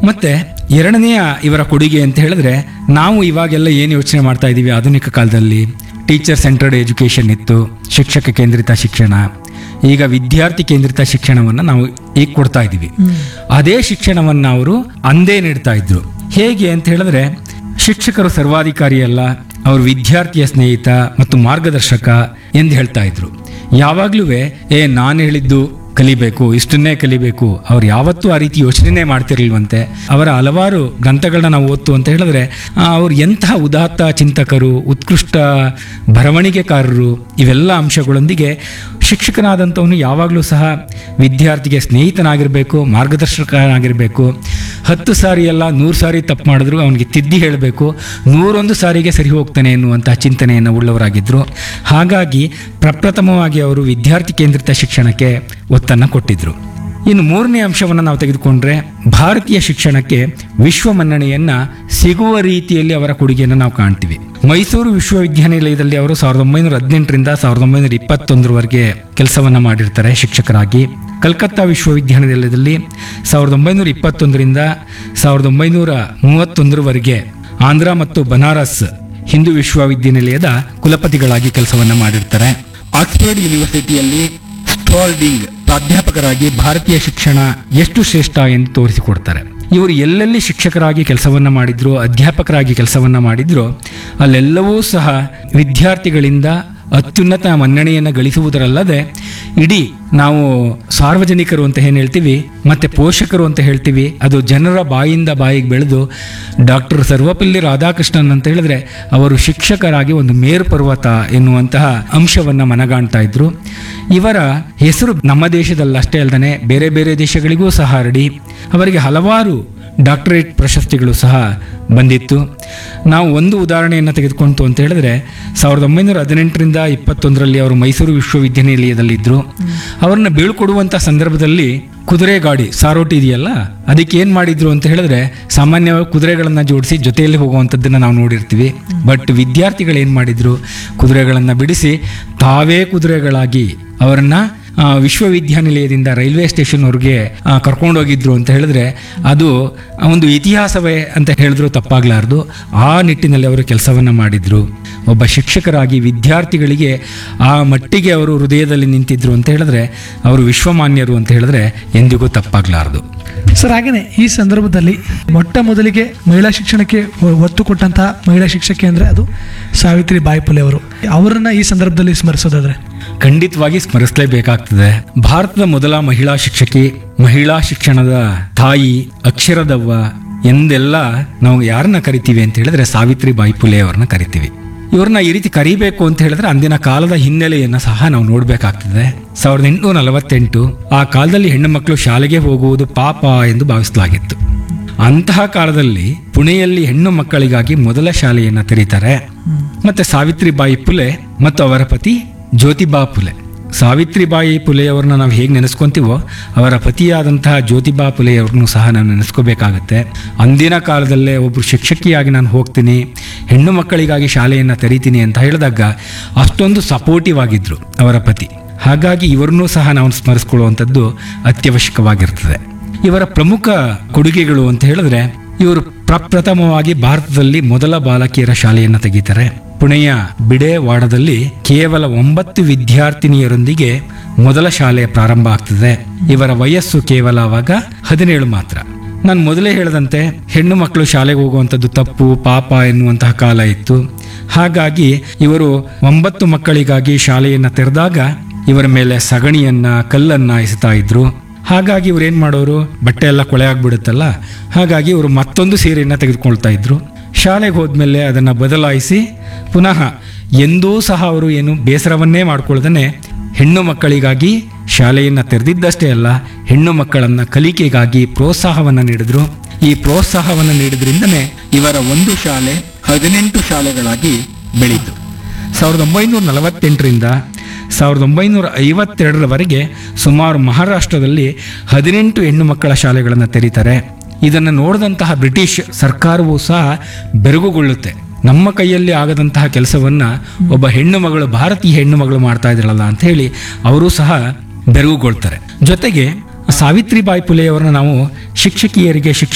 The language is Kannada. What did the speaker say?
ಮತ್ತೆ ಎರಡನೆಯ ಇವರ ಕೊಡುಗೆ ಅಂತ ಹೇಳಿದ್ರೆ ನಾವು ಇವಾಗೆಲ್ಲ ಏನು ಯೋಚನೆ ಮಾಡ್ತಾ ಇದ್ದೀವಿ ಆಧುನಿಕ ಕಾಲದಲ್ಲಿ ಟೀಚರ್ ಸೆಂಟರ್ಡ್ ಎಜುಕೇಷನ್ ಇತ್ತು ಶಿಕ್ಷಕ ಕೇಂದ್ರಿತ ಶಿಕ್ಷಣ ಈಗ ವಿದ್ಯಾರ್ಥಿ ಕೇಂದ್ರಿತ ಶಿಕ್ಷಣವನ್ನು ನಾವು ಈಗ ಕೊಡ್ತಾ ಇದ್ದೀವಿ ಅದೇ ಶಿಕ್ಷಣವನ್ನು ಅವರು ಅಂದೇ ನೀಡ್ತಾ ಇದ್ರು ಹೇಗೆ ಅಂತ ಹೇಳಿದ್ರೆ ಶಿಕ್ಷಕರು ಸರ್ವಾಧಿಕಾರಿ ಅಲ್ಲ ಅವರು ವಿದ್ಯಾರ್ಥಿಯ ಸ್ನೇಹಿತ ಮತ್ತು ಮಾರ್ಗದರ್ಶಕ ಎಂದು ಹೇಳ್ತಾ ಇದ್ರು ಯಾವಾಗ್ಲೂ ಏ ನಾನು ಹೇಳಿದ್ದು ಕಲಿಬೇಕು ಇಷ್ಟನ್ನೇ ಕಲಿಬೇಕು ಅವ್ರು ಯಾವತ್ತೂ ಆ ರೀತಿ ಯೋಚನೆ ಮಾಡ್ತಿರ್ಲಿಲ್ವಂತೆ ಅವರ ಹಲವಾರು ಗ್ರಂಥಗಳನ್ನ ನಾವು ಓದ್ತು ಅಂತ ಹೇಳಿದ್ರೆ ಆ, ಅವ್ರು ಎಂತಹ ಉದಾತ್ತ ಚಿಂತಕರು ಉತ್ಕೃಷ್ಟ ಬರವಣಿಗೆಕಾರರು ಇವೆಲ್ಲ ಅಂಶಗಳೊಂದಿಗೆ ಶಿಕ್ಷಕನಾದಂಥವನು ಯಾವಾಗಲೂ ಸಹ ವಿದ್ಯಾರ್ಥಿಗೆ ಸ್ನೇಹಿತನಾಗಿರಬೇಕು ಮಾರ್ಗದರ್ಶಕನಾಗಿರಬೇಕು ಹತ್ತು ಸಾರಿ ಅಲ್ಲ ನೂರು ಸಾರಿ ತಪ್ಪು ಮಾಡಿದ್ರು ಅವನಿಗೆ ತಿದ್ದಿ ಹೇಳಬೇಕು ನೂರೊಂದು ಸಾರಿಗೆ ಸರಿ ಹೋಗ್ತಾನೆ ಎನ್ನುವಂತಹ ಚಿಂತನೆಯನ್ನು ಉಳ್ಳವರಾಗಿದ್ದರು ಹಾಗಾಗಿ ಪ್ರಪ್ರಥಮವಾಗಿ ಅವರು ವಿದ್ಯಾರ್ಥಿ ಕೇಂದ್ರಿತ ಶಿಕ್ಷಣಕ್ಕೆ ಒತ್ತನ್ನು ಕೊಟ್ಟಿದ್ರು ಇನ್ನು ಮೂರನೇ ಅಂಶವನ್ನು ನಾವು ತೆಗೆದುಕೊಂಡ್ರೆ ಭಾರತೀಯ ಶಿಕ್ಷಣಕ್ಕೆ ವಿಶ್ವ ಮನ್ನಣೆಯನ್ನ ಸಿಗುವ ರೀತಿಯಲ್ಲಿ ಅವರ ಕೊಡುಗೆಯನ್ನು ನಾವು ಕಾಣ್ತೀವಿ ಮೈಸೂರು ವಿಶ್ವವಿದ್ಯಾನಿಲಯದಲ್ಲಿ ಅವರು ಸಾವಿರದ ಒಂಬೈನೂರ ಹದಿನೆಂಟರಿಂದ ಸಾವಿರದ ಒಂಬೈನೂರ ಇಪ್ಪತ್ತೊಂದರವರೆಗೆ ಕೆಲಸವನ್ನ ಮಾಡಿರ್ತಾರೆ ಶಿಕ್ಷಕರಾಗಿ ಕಲ್ಕತ್ತಾ ವಿಶ್ವವಿದ್ಯಾನಿಲಯದಲ್ಲಿ ಸಾವಿರದ ಒಂಬೈನೂರ ಇಪ್ಪತ್ತೊಂದರಿಂದ ಸಾವಿರದ ಒಂಬೈನೂರ ಮೂವತ್ತೊಂದರವರೆಗೆ ಆಂಧ್ರ ಮತ್ತು ಬನಾರಸ್ ಹಿಂದೂ ವಿಶ್ವವಿದ್ಯಾನಿಲಯದ ಕುಲಪತಿಗಳಾಗಿ ಕೆಲಸವನ್ನ ಮಾಡಿರ್ತಾರೆ ಆಕ್ಸ್ಫರ್ಡ್ ಯೂನಿವರ್ಸಿಟಿಯಲ್ಲಿ ಸ್ಟಾಲ್ಡಿಂಗ್ ಪ್ರಾಧ್ಯಾಪಕರಾಗಿ ಭಾರತೀಯ ಶಿಕ್ಷಣ ಎಷ್ಟು ಶ್ರೇಷ್ಠ ಎಂದು ತೋರಿಸಿಕೊಡ್ತಾರೆ ಇವರು ಎಲ್ಲೆಲ್ಲಿ ಶಿಕ್ಷಕರಾಗಿ ಕೆಲಸವನ್ನ ಮಾಡಿದ್ರು ಅಧ್ಯಾಪಕರಾಗಿ ಕೆಲಸವನ್ನ ಮಾಡಿದ್ರು ಅಲ್ಲೆಲ್ಲವೂ ಸಹ ವಿದ್ಯಾರ್ಥಿಗಳಿಂದ ಅತ್ಯುನ್ನತ ಮನ್ನಣೆಯನ್ನು ಗಳಿಸುವುದರಲ್ಲದೆ ಇಡೀ ನಾವು ಸಾರ್ವಜನಿಕರು ಅಂತ ಏನು ಹೇಳ್ತೀವಿ ಮತ್ತೆ ಪೋಷಕರು ಅಂತ ಹೇಳ್ತೀವಿ ಅದು ಜನರ ಬಾಯಿಂದ ಬಾಯಿಗೆ ಬೆಳೆದು ಡಾಕ್ಟರ್ ಸರ್ವಪಲ್ಲಿ ರಾಧಾಕೃಷ್ಣನ್ ಅಂತ ಹೇಳಿದ್ರೆ ಅವರು ಶಿಕ್ಷಕರಾಗಿ ಒಂದು ಮೇರು ಪರ್ವತ ಎನ್ನುವಂತಹ ಅಂಶವನ್ನ ಮನಗಾಣ್ತಾ ಇದ್ರು ಇವರ ಹೆಸರು ನಮ್ಮ ದೇಶದಲ್ಲಷ್ಟೇ ಅಲ್ಲದೆ ಬೇರೆ ಬೇರೆ ದೇಶಗಳಿಗೂ ಸಹ ಹರಡಿ ಅವರಿಗೆ ಹಲವಾರು ಡಾಕ್ಟರೇಟ್ ಪ್ರಶಸ್ತಿಗಳು ಸಹ ಬಂದಿತ್ತು ನಾವು ಒಂದು ಉದಾಹರಣೆಯನ್ನು ತೆಗೆದುಕೊಂತು ಅಂತ ಹೇಳಿದ್ರೆ ಸಾವಿರದ ಒಂಬೈನೂರ ಹದಿನೆಂಟರಿಂದ ಇಪ್ಪತ್ತೊಂದರಲ್ಲಿ ಅವರು ಮೈಸೂರು ವಿಶ್ವವಿದ್ಯಾನಿಲಯದಲ್ಲಿದ್ದರು ಅವರನ್ನ ಬೀಳ್ಕೊಡುವಂಥ ಸಂದರ್ಭದಲ್ಲಿ ಕುದುರೆ ಗಾಡಿ ಸಾರೋಟಿ ಇದೆಯಲ್ಲ ಅದಕ್ಕೆ ಏನು ಮಾಡಿದ್ರು ಅಂತ ಹೇಳಿದ್ರೆ ಸಾಮಾನ್ಯವಾಗಿ ಕುದುರೆಗಳನ್ನು ಜೋಡಿಸಿ ಜೊತೆಯಲ್ಲಿ ಹೋಗುವಂಥದ್ದನ್ನು ನಾವು ನೋಡಿರ್ತೀವಿ ಬಟ್ ವಿದ್ಯಾರ್ಥಿಗಳು ಏನು ಮಾಡಿದ್ರು ಕುದುರೆಗಳನ್ನು ಬಿಡಿಸಿ ತಾವೇ ಕುದುರೆಗಳಾಗಿ ಅವರನ್ನ ಆ, ವಿಶ್ವವಿದ್ಯಾನಿಲಯದಿಂದ ರೈಲ್ವೆ ಸ್ಟೇಷನ್ವರೆಗೆ ಕರ್ಕೊಂಡೋಗಿದ್ರು ಅಂತ ಹೇಳಿದ್ರೆ ಅದು ಒಂದು ಇತಿಹಾಸವೇ ಅಂತ ಹೇಳಿದ್ರು ತಪ್ಪಾಗ್ಲಾರ್ದು ಆ ನಿಟ್ಟಿನಲ್ಲಿ ಅವರು ಕೆಲಸವನ್ನ ಮಾಡಿದ್ರು ಒಬ್ಬ ಶಿಕ್ಷಕರಾಗಿ ವಿದ್ಯಾರ್ಥಿಗಳಿಗೆ ಆ ಮಟ್ಟಿಗೆ ಅವರು ಹೃದಯದಲ್ಲಿ ನಿಂತಿದ್ರು ಅಂತ ಹೇಳಿದ್ರೆ ಅವರು ವಿಶ್ವಮಾನ್ಯರು ಅಂತ ಹೇಳಿದ್ರೆ ಎಂದಿಗೂ ತಪ್ಪಾಗ್ಲಾರ್ದು ಸರ್ ಹಾಗೇನೆ ಈ ಸಂದರ್ಭದಲ್ಲಿ ಮೊಟ್ಟ ಮೊದಲಿಗೆ ಮಹಿಳಾ ಶಿಕ್ಷಣಕ್ಕೆ ಒ- ಒತ್ತು ಕೊಟ್ಟಂತಹ ಮಹಿಳಾ ಶಿಕ್ಷಕಿ ಅಂದ್ರೆ ಅದು ಸಾವಿತ್ರಿ ಬಾಯಿ ಪುಲೆ ಅವರು ಅವರನ್ನ ಈ ಸಂದರ್ಭದಲ್ಲಿ ಸ್ಮರಿಸೋದಾದ್ರೆ ಖಂಡಿತವಾಗಿ ಸ್ಮರಿಸಲೇಬೇಕಾಗ್ತದೆ ಭಾರತದ ಮೊದಲ ಮಹಿಳಾ ಶಿಕ್ಷಕಿ ಮಹಿಳಾ ಶಿಕ್ಷಣದ ತಾಯಿ ಅಕ್ಷರದವ್ವ ಎಂದೆಲ್ಲ ನಾವು ಯಾರನ್ನ ಕರಿತೀವಿ ಅಂತ ಹೇಳಿದ್ರೆ ಸಾವಿತ್ರಿ ಬಾಯಿ ಪುಲೆ ಅವ್ರನ್ನ ಕರಿತೀವಿ ಇವ್ರನ್ನ ಈ ರೀತಿ ಕರಿಬೇಕು ಅಂತ ಹೇಳಿದ್ರೆ ಅಂದಿನ ಕಾಲದ ಹಿನ್ನೆಲೆಯನ್ನ ಸಹ ನಾವು ನೋಡ್ಬೇಕಾಗ್ತದೆ ಸಾವಿರದ ಎಂಟುನೂರ ನಲವತ್ತೆಂಟು ಆ ಕಾಲದಲ್ಲಿ ಹೆಣ್ಣು ಮಕ್ಕಳು ಶಾಲೆಗೆ ಹೋಗುವುದು ಪಾಪ ಎಂದು ಭಾವಿಸಲಾಗಿತ್ತು ಅಂತಹ ಕಾಲದಲ್ಲಿ ಪುಣೆಯಲ್ಲಿ ಹೆಣ್ಣು ಮಕ್ಕಳಿಗಾಗಿ ಮೊದಲ ಶಾಲೆಯನ್ನ ತೆರೀತಾರೆ ಮತ್ತೆ ಸಾವಿತ್ರಿಬಾಯಿ ಪುಲೆ ಮತ್ತು ಅವರ ಪತಿ ಜ್ಯೋತಿಬಾ ಪುಲೆ ಸಾವಿತ್ರಿಬಾಯಿ ಪುಲೆಯವರನ್ನ ನಾವು ಹೇಗೆ ನೆನೆಸ್ಕೊಂತೀವೋ ಅವರ ಪತಿಯಾದಂತಹ ಜ್ಯೋತಿಬಾ ಪುಲೆಯವ್ರನ್ನೂ ಸಹ ನಾವು ನೆನೆಸ್ಕೋಬೇಕಾಗತ್ತೆ ಅಂದಿನ ಕಾಲದಲ್ಲೇ ಒಬ್ಬರು ಶಿಕ್ಷಕಿಯಾಗಿ ನಾನು ಹೋಗ್ತೀನಿ ಹೆಣ್ಣು ಮಕ್ಕಳಿಗಾಗಿ ಶಾಲೆಯನ್ನು ತೆರೀತೀನಿ ಅಂತ ಹೇಳಿದಾಗ ಅಷ್ಟೊಂದು ಸಪೋರ್ಟಿವ್ ಆಗಿದ್ರು ಅವರ ಪತಿ ಹಾಗಾಗಿ ಇವರನ್ನೂ ಸಹ ನಾವು ಸ್ಮರಿಸ್ಕೊಳ್ಳುವಂಥದ್ದು ಅತ್ಯವಶ್ಯಕವಾಗಿರ್ತದೆ ಇವರ ಪ್ರಮುಖ ಕೊಡುಗೆಗಳು ಅಂತ ಹೇಳಿದ್ರೆ ಇವರು ಪ್ರಪ್ರಥಮವಾಗಿ ಭಾರತದಲ್ಲಿ ಮೊದಲ ಬಾಲಕಿಯರ ಶಾಲೆಯನ್ನು ತೆಗಿತಾರೆ ಪುಣೆಯ ಬಿಡೆವಾಡದಲ್ಲಿ ಕೇವಲ ಒಂಬತ್ತು ವಿದ್ಯಾರ್ಥಿನಿಯರೊಂದಿಗೆ ಮೊದಲ ಶಾಲೆ ಪ್ರಾರಂಭ ಆಗ್ತದೆ ಇವರ ವಯಸ್ಸು ಕೇವಲ ಅವಾಗ ಹದಿನೇಳು ಮಾತ್ರ ನಾನು ಮೊದಲೇ ಹೇಳದಂತೆ ಹೆಣ್ಣು ಮಕ್ಕಳು ಶಾಲೆಗೆ ಹೋಗುವಂಥದ್ದು ತಪ್ಪು ಪಾಪ ಎನ್ನುವಂತಹ ಕಾಲ ಇತ್ತು ಹಾಗಾಗಿ ಇವರು ಒಂಬತ್ತು ಮಕ್ಕಳಿಗಾಗಿ ಶಾಲೆಯನ್ನ ತೆರೆದಾಗ ಇವರ ಮೇಲೆ ಸಗಣಿಯನ್ನ ಕಲ್ಲನ್ನ ಎಸೆತಾ ಇದ್ರು ಹಾಗಾಗಿ ಇವ್ರು ಏನ್ ಮಾಡೋರು ಬಟ್ಟೆ ಎಲ್ಲ ಕೊಳೆ ಆಗ್ಬಿಡುತ್ತಲ್ಲ ಹಾಗಾಗಿ ಇವರು ಮತ್ತೊಂದು ಸೀರೆಯನ್ನ ತೆಗೆದುಕೊಳ್ತಾ ಇದ್ರು ಶಾಲೆಗೆ ಹೋದ್ಮೇಲೆ ಅದನ್ನ ಬದಲಾಯಿಸಿ ಪುನಃ ಎಂದೂ ಸಹ ಅವರು ಏನು ಬೇಸರವನ್ನೇ ಮಾಡ್ಕೊಳ್ದೇ ಹೆಣ್ಣು ಮಕ್ಕಳಿಗಾಗಿ ಶಾಲೆಯನ್ನ ತೆರೆದಿದ್ದಷ್ಟೇ ಅಲ್ಲ ಹೆಣ್ಣು ಮಕ್ಕಳನ್ನ ಕಲಿಕೆಗಾಗಿ ಪ್ರೋತ್ಸಾಹವನ್ನ ನೀಡಿದ್ರು ಈ ಪ್ರೋತ್ಸಾಹವನ್ನ ನೀಡಿದ್ರಿಂದನೇ ಇವರ ಒಂದು ಶಾಲೆ ಹದಿನೆಂಟು ಶಾಲೆಗಳಾಗಿ ಬೆಳೀತು ಸಾವಿರದ ಒಂಬೈನೂರ ನಲವತ್ತೆಂಟರಿಂದ ಸಾವಿರದ ಒಂಬೈನೂರ ಐವತ್ತೆರಡರವರೆಗೆ ಸುಮಾರು ಮಹಾರಾಷ್ಟ್ರದಲ್ಲಿ ಹದಿನೆಂಟು ಹೆಣ್ಣು ಮಕ್ಕಳ ಶಾಲೆಗಳನ್ನು ತೆರೀತಾರೆ ಇದನ್ನು ನೋಡಿದಂತಹ ಬ್ರಿಟಿಷ್ ಸರ್ಕಾರವೂ ಸಹ ಬೆರಗುಗೊಳ್ಳುತ್ತೆ ನಮ್ಮ ಕೈಯಲ್ಲಿ ಆಗದಂತಹ ಕೆಲಸವನ್ನ ಒಬ್ಬ ಹೆಣ್ಣು ಮಗಳು ಭಾರತೀಯ ಹೆಣ್ಣು ಮಗಳು ಮಾಡ್ತಾ ಇದ್ರಲ್ಲ ಅಂತ ಹೇಳಿ ಅವರು ಸಹ ಬೆರಗುಗೊಳ್ತಾರೆ ಜೊತೆಗೆ ಸಾವಿತ್ರಿಬಾಯಿ ಪುಲೆಯವರನ್ನ ನಾವು ಶಿಕ್ಷಕಿಯರಿಗೆ ಶಿಕ್ಷಣ